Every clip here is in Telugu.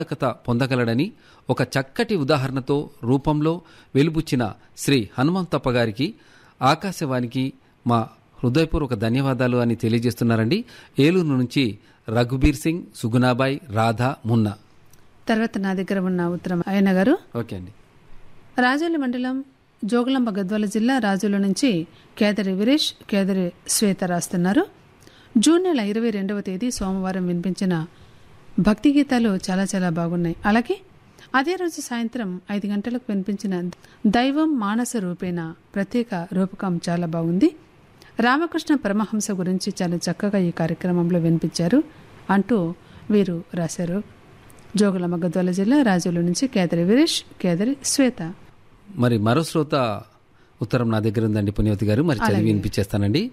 సార్థకత పొందగలడని ఒక చక్కటి ఉదాహరణతో రూపంలో వెలుబుచ్చిన శ్రీ హనుమంతప్ప గారికి ఆకాశవాణికి మా హృదయపూర్వక ధన్యవాదాలు అని తెలియజేస్తున్నారండి ఏలూరు నుంచి రఘుబీర్ సింగ్ సుగుణాబాయ్ రాధా మున్నా తర్వాత నా దగ్గర ఉన్న ఉత్తరం ఆయన గారు ఓకే అండి రాజోలి మండలం జోగులాంబ గద్వాల జిల్లా రాజుల నుంచి కేదరి వీరేష్ కేదరి శ్వేత రాస్తున్నారు జూన్ నెల ఇరవై రెండవ తేదీ సోమవారం వినిపించిన భక్తి గీతాలు చాలా చాలా బాగున్నాయి అలాగే అదే రోజు సాయంత్రం ఐదు గంటలకు వినిపించిన దైవం మానస రూపేణ ప్రత్యేక రూపకం చాలా బాగుంది రామకృష్ణ పరమహంస గురించి చాలా చక్కగా ఈ కార్యక్రమంలో వినిపించారు అంటూ వీరు రాశారు జోగులాంబ గద్వాల జిల్లా రాజుల నుంచి కేదరి వీరేష్ కేదరి శ్వేత మరి మరో శ్రోత ఉత్తరం నా దగ్గర ఉందండి పుణ్యవతి గారు మరి చదివి వినిపించేస్తానండి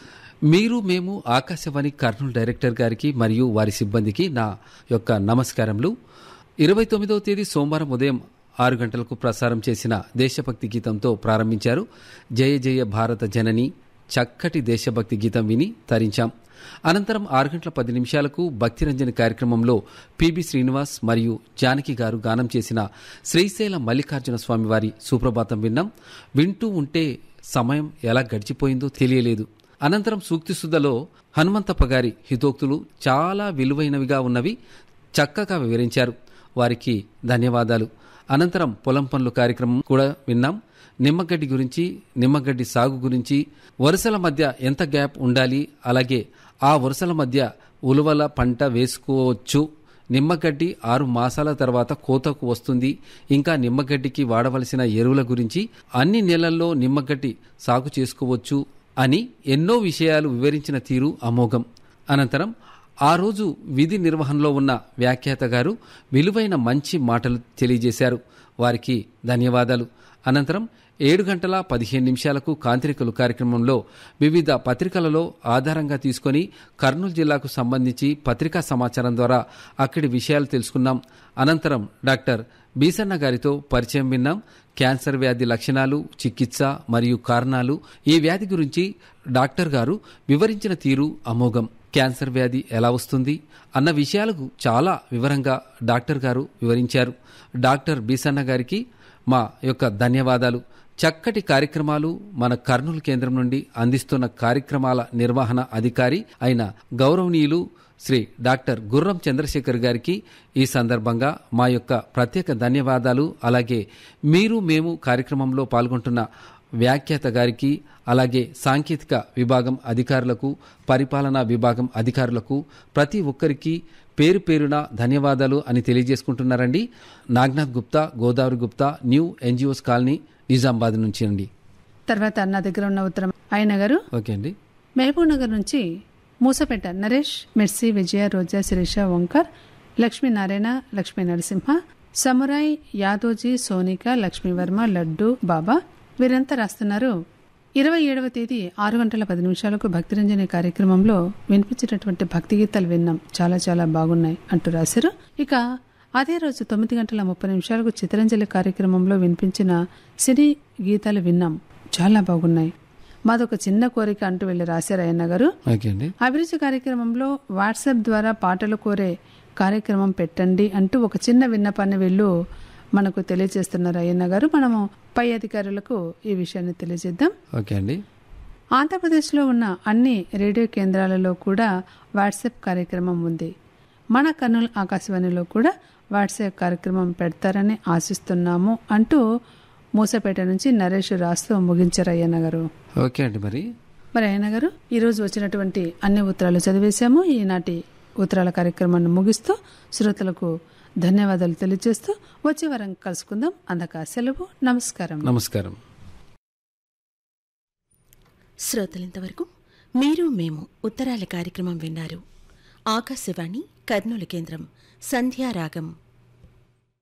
మీరు మేము ఆకాశవాణి కర్నూలు డైరెక్టర్ గారికి మరియు వారి సిబ్బందికి నా యొక్క నమస్కారములు ఇరవై తొమ్మిదవ తేదీ సోమవారం ఉదయం ఆరు గంటలకు ప్రసారం చేసిన దేశభక్తి గీతంతో ప్రారంభించారు జయ జయ భారత జనని చక్కటి దేశభక్తి గీతం విని తరించాం అనంతరం ఆరు గంటల పది నిమిషాలకు భక్తిరంజని కార్యక్రమంలో పిబి శ్రీనివాస్ మరియు జానకి గారు గానం చేసిన శ్రీశైలం మల్లికార్జున స్వామి వారి సుప్రభాతం విన్నాం వింటూ ఉంటే సమయం ఎలా గడిచిపోయిందో తెలియలేదు అనంతరం సూక్తిసుద్ధలో హనుమంతప్ప గారి హితోక్తులు చాలా విలువైనవిగా ఉన్నవి చక్కగా వివరించారు వారికి ధన్యవాదాలు అనంతరం పొలం పనులు కార్యక్రమం కూడా విన్నాం నిమ్మగడ్డి గురించి నిమ్మగడ్డి సాగు గురించి వరుసల మధ్య ఎంత గ్యాప్ ఉండాలి అలాగే ఆ వరుసల మధ్య ఉలువల పంట వేసుకోవచ్చు నిమ్మగడ్డి ఆరు మాసాల తర్వాత కోతకు వస్తుంది ఇంకా నిమ్మగడ్డికి వాడవలసిన ఎరువుల గురించి అన్ని నెలల్లో నిమ్మగడ్డి సాగు చేసుకోవచ్చు అని ఎన్నో విషయాలు వివరించిన తీరు అమోఘం అనంతరం ఆ రోజు విధి నిర్వహణలో ఉన్న వ్యాఖ్యాత గారు విలువైన మంచి మాటలు తెలియజేశారు వారికి ధన్యవాదాలు అనంతరం ఏడు గంటల పదిహేను నిమిషాలకు కాంత్రికలు కార్యక్రమంలో వివిధ పత్రికలలో ఆధారంగా తీసుకొని కర్నూలు జిల్లాకు సంబంధించి పత్రికా సమాచారం ద్వారా అక్కడి విషయాలు తెలుసుకున్నాం అనంతరం డాక్టర్ బీసన్న గారితో పరిచయం విన్నాం క్యాన్సర్ వ్యాధి లక్షణాలు చికిత్స మరియు కారణాలు ఈ వ్యాధి గురించి డాక్టర్ గారు వివరించిన తీరు అమోఘం క్యాన్సర్ వ్యాధి ఎలా వస్తుంది అన్న విషయాలకు చాలా వివరంగా డాక్టర్ గారు వివరించారు డాక్టర్ బీసన్న గారికి మా యొక్క ధన్యవాదాలు చక్కటి కార్యక్రమాలు మన కర్నూలు కేంద్రం నుండి అందిస్తున్న కార్యక్రమాల నిర్వహణ అధికారి అయిన గౌరవనీయులు శ్రీ డాక్టర్ గుర్రం చంద్రశేఖర్ గారికి ఈ సందర్భంగా మా యొక్క ప్రత్యేక ధన్యవాదాలు అలాగే మీరు మేము కార్యక్రమంలో పాల్గొంటున్న వ్యాఖ్యాత గారికి అలాగే సాంకేతిక విభాగం అధికారులకు పరిపాలనా విభాగం అధికారులకు ప్రతి ఒక్కరికి పేరు పేరున ధన్యవాదాలు అని తెలియజేసుకుంటున్నారండి Nagnath Gupta Godavari Gupta new NGOs colony Nizamabad నుంచి అండి తర్వాత నా దగ్గర ఉన్న ఉత్తరం ఆయన గారు ఓకే అండి మహబూబ్ నగర్ నుంచి మూసపేట నరేష్ మిర్సి విజయ రోజా శిరీష ఓంకర్ లక్ష్మీనారాయణ లక్ష్మీ నరసింహ సమురాయ్ యాదోజీ సోనిక లక్ష్మీవర్మ లడ్డు బాబా వీరంతా రాస్తున్నారు ఇరవై ఏడవ తేదీ ఆరు గంటల పది నిమిషాలకు భక్తిరంజని కార్యక్రమంలో వినిపించినటువంటి భక్తి గీతాలు విన్నాం చాలా చాలా బాగున్నాయి అంటూ రాశారు ఇక అదే రోజు తొమ్మిది గంటల ముప్పై నిమిషాలకు చిత్రంజలి కార్యక్రమంలో వినిపించిన సినీ గీతాలు విన్నాం చాలా బాగున్నాయి మాదొక చిన్న కోరిక అంటూ వెళ్ళి రాశారు అయ్యన్న గారు ఓకే అండి అభిరుచి కార్యక్రమంలో వాట్సాప్ ద్వారా పాటలు కోరే కార్యక్రమం పెట్టండి అంటూ ఒక చిన్న విన్నపాన్ని వీళ్ళు మనకు తెలియజేస్తున్నారు అయ్యన్న గారు మనము పై అధికారులకు ఈ విషయాన్ని తెలియజేద్దాం ఓకే అండి ఆంధ్రప్రదేశ్లో ఉన్న అన్ని రేడియో కేంద్రాలలో కూడా వాట్సాప్ కార్యక్రమం ఉంది మన కర్నూలు ఆకాశవాణిలో కూడా వాట్సాప్ కార్యక్రమం పెడతారని ఆశిస్తున్నాము అంటూ మూసపేట నుంచి నరేష్ రాస్తూ ముగించారు అయ్యన్న గారు ఓకే అండి మరి మరి ఆయన గారు ఈరోజు వచ్చినటువంటి అన్ని ఉత్తరాలు చదివేశాము ఈనాటి ఉత్తరాల కార్యక్రమాన్ని ముగిస్తూ శ్రోతలకు ధన్యవాదాలు తెలియజేస్తూ వచ్చే వారం కలుసుకుందాం అందక సెలవు నమస్కారం నమస్కారం శ్రోతలింతవరకు మీరు మేము ఉత్తరాల కార్యక్రమం విన్నారు ఆకాశవాణి కర్నూలు కేంద్రం సంధ్యారాగం